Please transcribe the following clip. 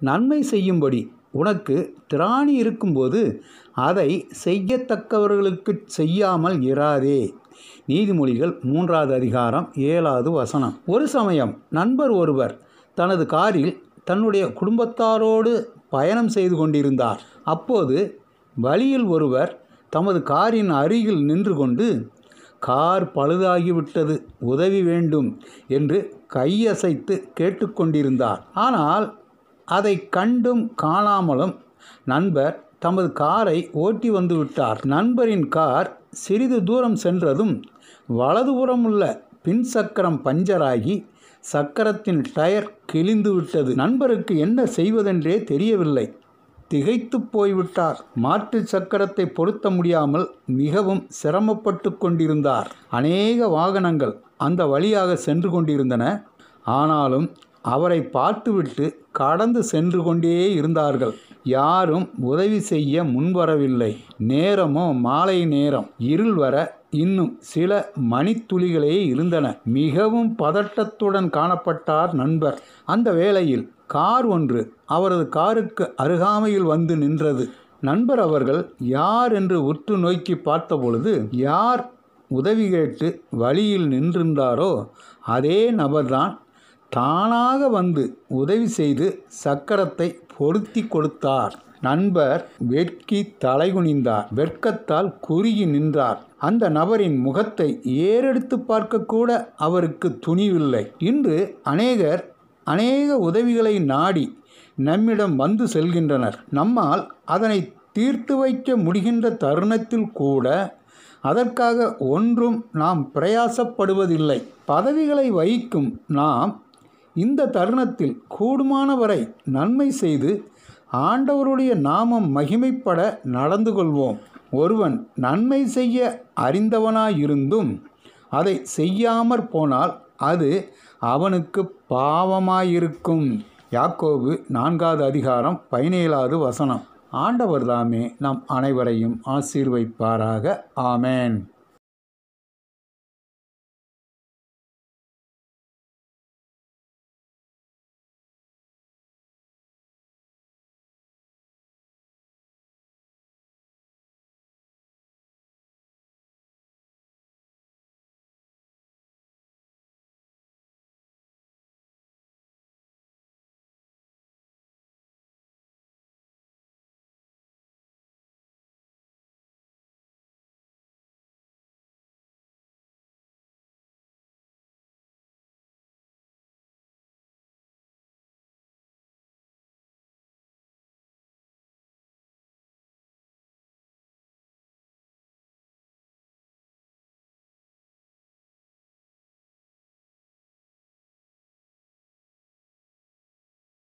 நன்மை செய்யும்படி உனக்கு திராணி இருக்கும்போது அதை செய்யத்தக்கவர்களுக்கு செய்யாமல் இராதே நீதிமொழிகள் மூன்றாவது அதிகாரம் ஏழாவது வசனம் ஒரு சமயம் நண்பர் ஒருவர் தனது காரில் தன்னுடைய குடும்பத்தாரோடு பயணம் செய்து கொண்டிருந்தார் அப்போது வழியில் ஒருவர் தமது காரின் அருகில் நின்று கொண்டு கார் பழுதாகிவிட்டது உதவி வேண்டும் என்று கையசைத்து கேட்டுக்கொண்டிருந்தார் ஆனால் அதை கண்டும் காணாமலும் நண்பர் தமது காரை ஓட்டி வந்து விட்டார் நண்பரின் கார் சிறிது தூரம் சென்றதும் வலதுபுறம் உள்ள பின் சக்கரம் பஞ்சராகி சக்கரத்தின் டயர் கிழிந்து விட்டது நண்பருக்கு என்ன செய்வதென்றே தெரியவில்லை திகைத்து போய்விட்டார் மாற்று சக்கரத்தை பொருத்த முடியாமல் மிகவும் சிரமப்பட்டு கொண்டிருந்தார் அநேக வாகனங்கள் அந்த வழியாக சென்று கொண்டிருந்தன ஆனாலும் அவரை பார்த்துவிட்டு கடந்து சென்று கொண்டே இருந்தார்கள் யாரும் உதவி செய்ய முன்வரவில்லை நேரமோ மாலை நேரம் இருள் வர இன்னும் சில மணித்துளிகளே இருந்தன மிகவும் பதட்டத்துடன் காணப்பட்டார் நண்பர் அந்த வேளையில் கார் ஒன்று அவரது காருக்கு அருகாமையில் வந்து நின்றது நண்பர் அவர்கள் யார் என்று உற்று நோக்கி பார்த்தபொழுது யார் உதவி கேட்டு வழியில் நின்றிருந்தாரோ அதே நபர்தான் தானாக வந்து உதவி செய்து சக்கரத்தை பொருத்தி கொடுத்தார் நண்பர் வெட்கி தலைகுனிந்தார் வெட்கத்தால் குறுகி நின்றார் அந்த நபரின் முகத்தை ஏறெடுத்து பார்க்கக்கூட அவருக்கு துணிவில்லை இன்று அநேகர் அநேக உதவிகளை நாடி நம்மிடம் வந்து செல்கின்றனர் நம்மால் அதனை தீர்த்து வைக்க முடிகின்ற தருணத்தில் கூட அதற்காக ஒன்றும் நாம் பிரயாசப்படுவதில்லை பதவிகளை வகிக்கும் நாம் இந்த தருணத்தில் கூடுமானவரை நன்மை செய்து ஆண்டவருடைய நாமம் மகிமைப்பட நடந்து கொள்வோம் ஒருவன் நன்மை செய்ய அறிந்தவனாயிருந்தும் அதை செய்யாமற் போனால் அது அவனுக்கு பாவமாயிருக்கும் யாக்கோபு நான்காவது அதிகாரம் பதினேழாவது வசனம் ஆண்டவர் தாமே நம் அனைவரையும் ஆசீர்வைப்பாராக ஆமேன்